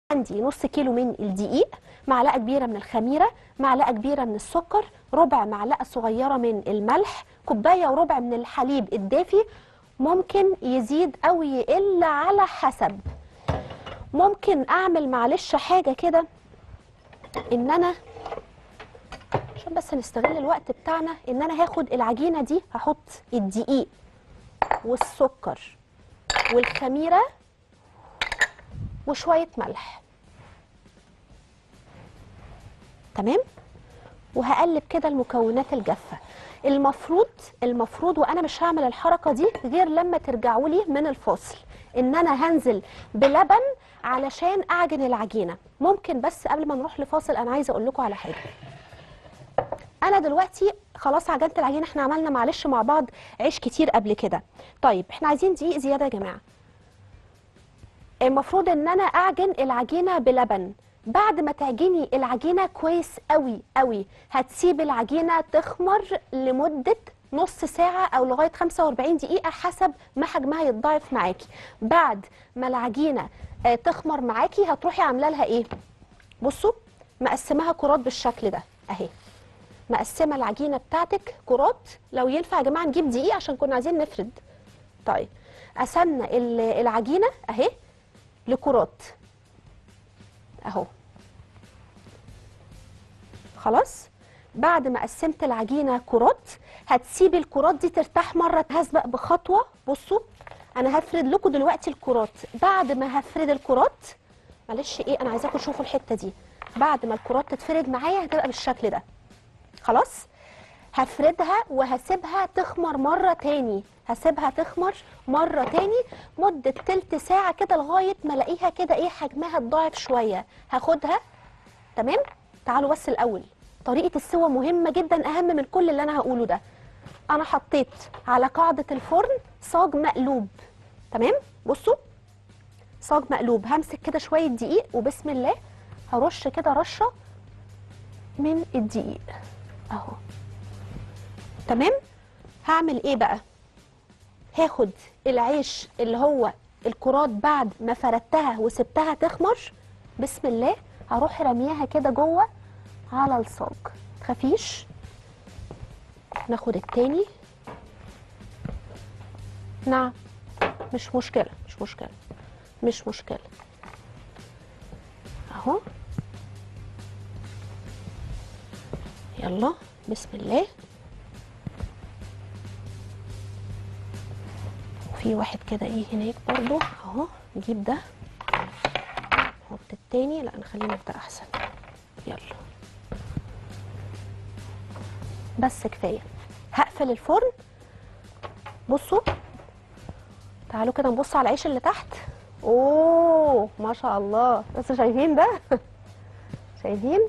عندي نص كيلو من الدقيق معلقه كبيره من الخميره معلقه كبيره من السكر ربع معلقه صغيره من الملح كوبايه وربع من الحليب الدافي ممكن يزيد او يقل على حسب ممكن اعمل معلش حاجه كده ان انا عشان بس نستغل الوقت بتاعنا ان انا هاخد العجينه دي هحط الدقيق والسكر والخميره وشويه ملح تمام وهقلب كده المكونات الجافه المفروض المفروض وانا مش هعمل الحركه دي غير لما ترجعوا لي من الفاصل ان انا هنزل بلبن علشان اعجن العجينه ممكن بس قبل ما نروح لفاصل انا عايزه اقول لكم على حاجه انا دلوقتي خلاص عجنت العجينه احنا عملنا معلش مع بعض عيش كتير قبل كده طيب احنا عايزين دقيق زياده يا جماعه المفروض ان انا اعجن العجينه بلبن بعد ما تعجني العجينه كويس قوي قوي هتسيب العجينه تخمر لمده نص ساعة أو لغاية 45 دقيقة حسب ما حجمها يتضاعف معاكي بعد ما العجينة آه، تخمر معاكي هتروحي عاملة لها إيه؟ بصوا مقسماها كرات بالشكل ده أهي مقسمة العجينة بتاعتك كرات لو ينفع يا جماعة نجيب دقيق عشان كنا عايزين نفرد طيب قسمنا ال- العجينة أهي لكرات اهو خلاص بعد ما قسمت العجينه كرات هتسيبي الكرات دي ترتاح مره هسبق بخطوه بصوا انا هفرد لكم دلوقتي الكرات بعد ما هفرد الكرات معلش ايه انا عايزاكم تشوفوا الحته دي بعد ما الكرات تتفرد معايا هتبقى بالشكل ده خلاص هفردها وهسيبها تخمر مرة تاني هسيبها تخمر مرة تاني مدة تلت ساعة كده لغاية ما الاقيها كده ايه حجمها اتضاعف شوية هاخدها تمام تعالوا بس الأول طريقة السوى مهمة جدا أهم من كل اللي أنا هقوله ده أنا حطيت على قاعدة الفرن صاج مقلوب تمام بصوا صاج مقلوب همسك كده شوية دقيق وبسم الله هرش كده رشة من الدقيق اهو تمام هعمل ايه بقى هاخد العيش اللي هو الكرات بعد ما فردتها وسبتها تخمر بسم الله هروح رميها كده جوه على الصاج تخافيش ناخد التاني نعم مش مشكلة مش مشكلة مش مشكلة اهو يلا بسم الله وفي واحد كده ايه هناك برضو اهو نجيب ده نحط التاني لا نخلينا في ده احسن يلا بس كفايه هقفل الفرن بصوا تعالوا كده نبص على العيش اللي تحت اوه ما شاء الله بس شايفين ده شايفين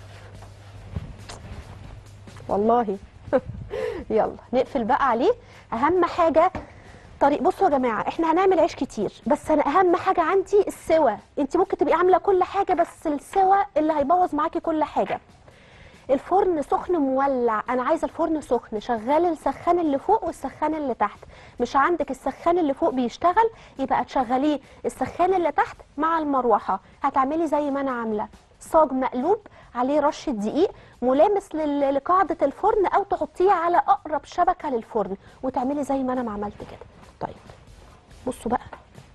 والله يلا نقفل بقى عليه اهم حاجه طريق بصوا يا جماعه احنا هنعمل عيش كتير بس انا اهم حاجه عندي السوى انت ممكن تبقي عامله كل حاجه بس السوى اللي هيبوظ معاكي كل حاجه الفرن سخن مولع انا عايزه الفرن سخن شغال السخان اللي فوق والسخان اللي تحت مش عندك السخان اللي فوق بيشتغل يبقى تشغليه السخان اللي تحت مع المروحه هتعملي زي ما انا عامله صاج مقلوب عليه رشه دقيق ملامس لل- لقاعده الفرن او تحطيه على اقرب شبكه للفرن وتعملي زي ما انا ما عملت كده طيب بصوا بقى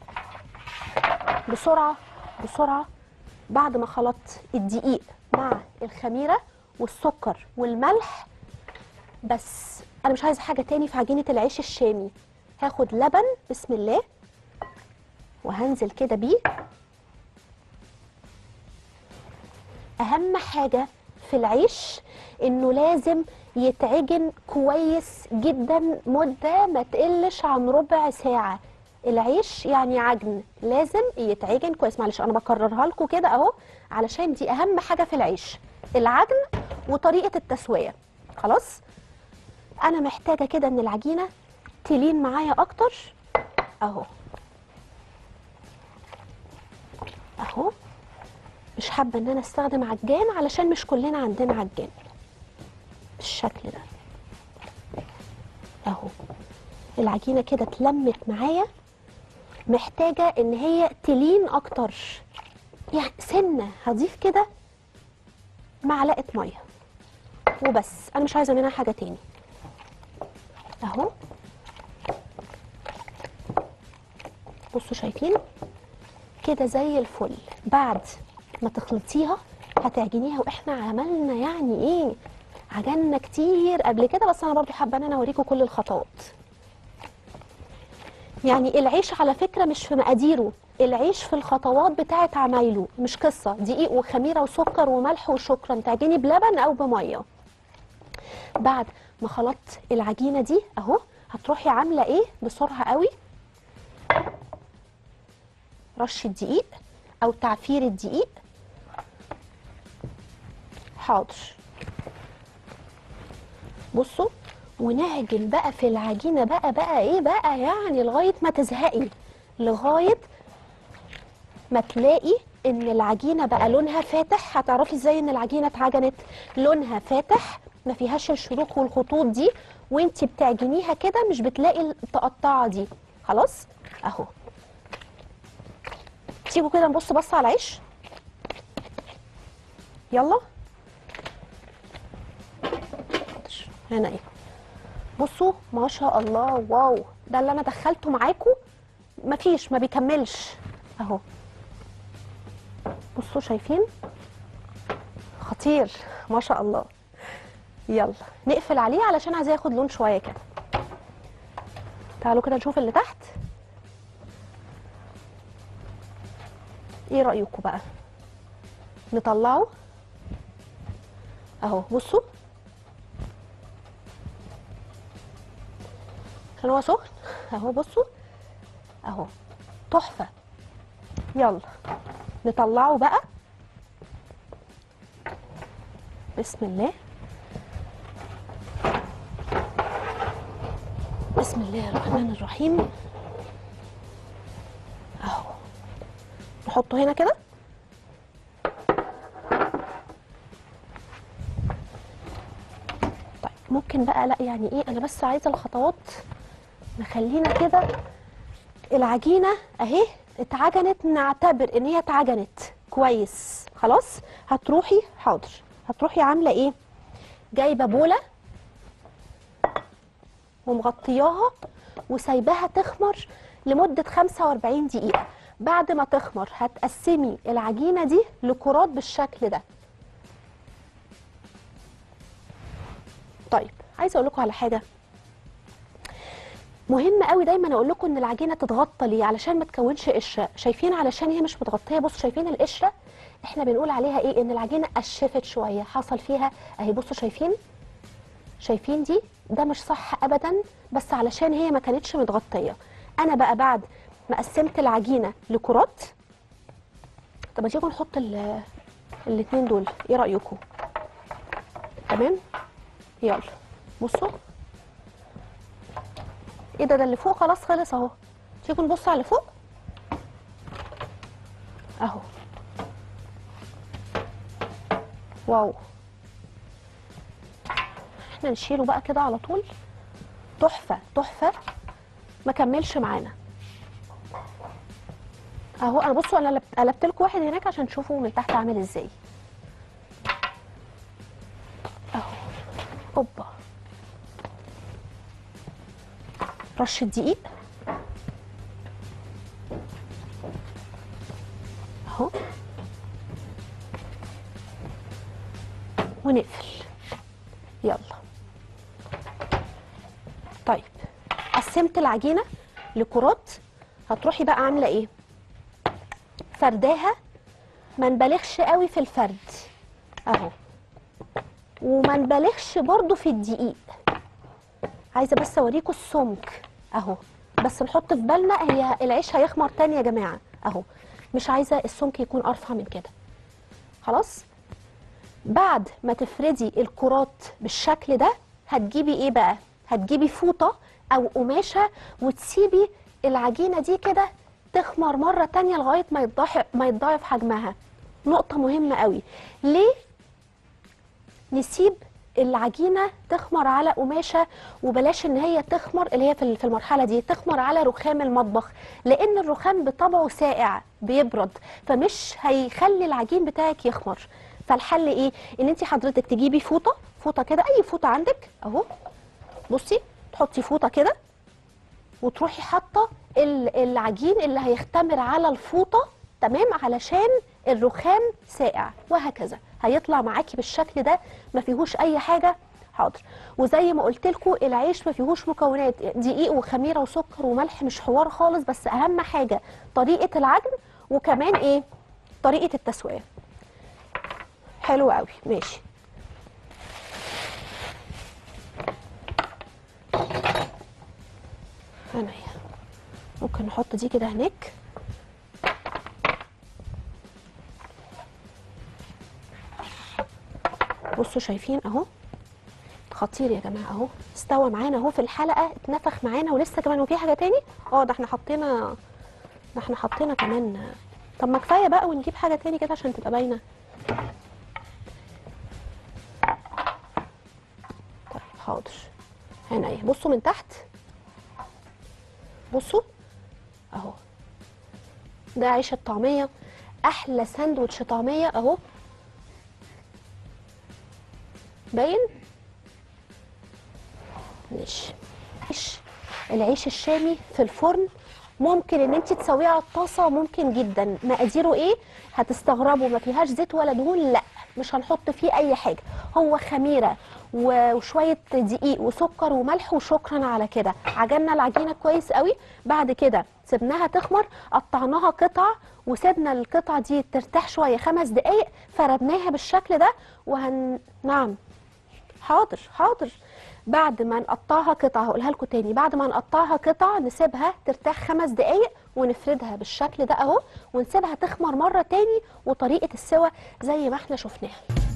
بسرعه بسرعه بعد ما خلطت الدقيق مع الخميره والسكر والملح بس انا مش عايزه حاجه تاني في عجينه العيش الشامي هاخد لبن بسم الله وهنزل كده بيه اهم حاجه في العيش انه لازم يتعجن كويس جدا مده ما تقلش عن ربع ساعه العيش يعني عجن لازم يتعجن كويس معلش انا بكررها لكم كده اهو علشان دي اهم حاجه في العيش العجن وطريقه التسويه خلاص انا محتاجه كده ان العجينه تلين معايا اكتر اهو اهو مش حابه ان انا استخدم عجان علشان مش كلنا عندنا عجان بالشكل ده اهو العجينه كده اتلمت معايا محتاجه ان هي تلين اكتر يعني سنه هضيف كده معلقه ميه وبس انا مش عايزه منها حاجه تاني اهو بصوا شايفين كده زي الفل بعد ما تخلطيها هتعجنيها واحنا عملنا يعني ايه عجنا كتير قبل كده بس انا برضو حابه ان انا اوريكم كل الخطوات يعني العيش على فكره مش في مقاديره العيش في الخطوات بتاعه عمايله مش قصه دقيق وخميره وسكر وملح وشكرا تعجني بلبن او بميه بعد ما خلطت العجينه دي اهو هتروحي عامله ايه بسرعه قوي رش الدقيق او تعفير الدقيق حاضر بصوا ونعجن بقى في العجينه بقى بقى ايه بقى يعني لغايه ما تزهقي لغايه ما تلاقي ان العجينه بقى لونها فاتح هتعرفي ازاي ان العجينه اتعجنت لونها فاتح ما فيهاش الشروخ والخطوط دي وانتي بتعجنيها كده مش بتلاقي التقطعه دي خلاص اهو تيجوا كده نبص بص على العيش يلا هنا ايه بصوا ما شاء الله واو ده اللي انا دخلته معاكم مفيش ما بيكملش اهو بصوا شايفين خطير ما شاء الله يلا نقفل عليه علشان عايزاه ياخد لون شويه كده تعالوا كده نشوف اللي تحت ايه رايكم بقى نطلعه اهو بصوا عشان هو سخن اهو بصوا اهو تحفه يلا نطلعه بقى بسم الله بسم الله الرحمن الرحيم اهو نحطه هنا كده طيب ممكن بقى لا يعني ايه انا بس عايزه الخطوات نخلينا كده العجينه اهي اتعجنت نعتبر ان هي اتعجنت كويس خلاص هتروحي حاضر هتروحي عامله ايه جايبه بوله ومغطياها وسايباها تخمر لمده 45 دقيقه بعد ما تخمر هتقسمي العجينه دي لكرات بالشكل ده طيب عايزه اقول لكم على حاجه مهم قوي دايما اقول لكم ان العجينه تتغطى ليه علشان ما تكونش قشره شايفين علشان هي مش متغطيه بصوا شايفين القشره احنا بنقول عليها ايه ان العجينه قشفت شويه حصل فيها اهي بصوا شايفين شايفين دي ده مش صح ابدا بس علشان هي ما كانتش متغطيه انا بقى بعد ما قسمت العجينه لكرات طب ما تيجوا نحط ال- الاتنين دول ايه رايكم تمام يلا بصوا ايه ده ده اللي فوق خلاص خلص اهو تيجوا نبص على اللي فوق اهو واو احنا نشيله بقى كده على طول تحفه تحفه ما كملش معانا اهو انا بصوا انا قلبت- قلبت لكم واحد هناك عشان تشوفوا من تحت عامل ازاي اهو اوبا رشه دقيق اهو ونقفل يلا طيب قسمت العجينه لكرات هتروحي بقى عامله ايه فرداها ما نبالغش قوي في الفرد اهو وما نبالغش برضو في الدقيق عايزه بس اوريكم السمك اهو بس نحط في بالنا هي العيش هيخمر تاني يا جماعه اهو مش عايزه السمك يكون ارفع من كده خلاص بعد ما تفردي الكرات بالشكل ده هتجيبي ايه بقى هتجيبي فوطه او قماشه وتسيبي العجينه دي كده تخمر مره تانية لغايه ما يتضاعف ما يتضاعف حجمها نقطه مهمه قوي ليه نسيب العجينه تخمر على قماشه وبلاش ان هي تخمر اللي هي في في المرحله دي تخمر على رخام المطبخ لان الرخام بطبعه ساقع بيبرد فمش هيخلي العجين بتاعك يخمر فالحل ايه ان انت حضرتك تجيبي فوطه فوطه كده اي فوطه عندك اهو بصي تحطي فوطه كده وتروحي حاطه ال- العجين اللي هيختمر على الفوطه تمام علشان الرخام ساقع وهكذا هيطلع معاكي بالشكل ده ما فيهوش اي حاجه حاضر وزي ما قلت لكم العيش ما فيهوش مكونات دقيق وخميره وسكر وملح مش حوار خالص بس اهم حاجه طريقه العجن وكمان ايه طريقه التسويه حلو قوي ماشي هنا هي. ممكن نحط دي كده هناك بصوا شايفين اهو خطير يا جماعه اهو استوى معانا اهو في الحلقه اتنفخ معانا ولسه كمان وفي حاجه تاني اه ده احنا حطينا ده احنا حطينا كمان طب ما كفايه بقى ونجيب حاجه تاني كده عشان تبقى باينه طيب حاضر هنا ايه بصوا من تحت بصوا اهو ده عيش الطعميه احلى ساندوتش طعميه اهو باين ماشي عيش العيش الشامي في الفرن ممكن ان انت تسويه على الطاسه ممكن جدا مقاديره ايه هتستغربوا ما فيهاش زيت ولا دهون لا مش هنحط فيه اي حاجه هو خميره و- وشويه دقيق وسكر وملح وشكرا على كده عجننا العجينه كويس قوي بعد كده سبناها تخمر قطعناها قطع وسيبنا القطعه دي ترتاح شويه خمس دقائق فردناها بالشكل ده وهن نعم حاضر حاضر بعد ما نقطعها قطع هقولها لكم تاني بعد ما نقطعها قطع نسيبها ترتاح خمس دقايق ونفردها بالشكل ده اهو ونسيبها تخمر مره تاني وطريقه السوى زي ما احنا شفناها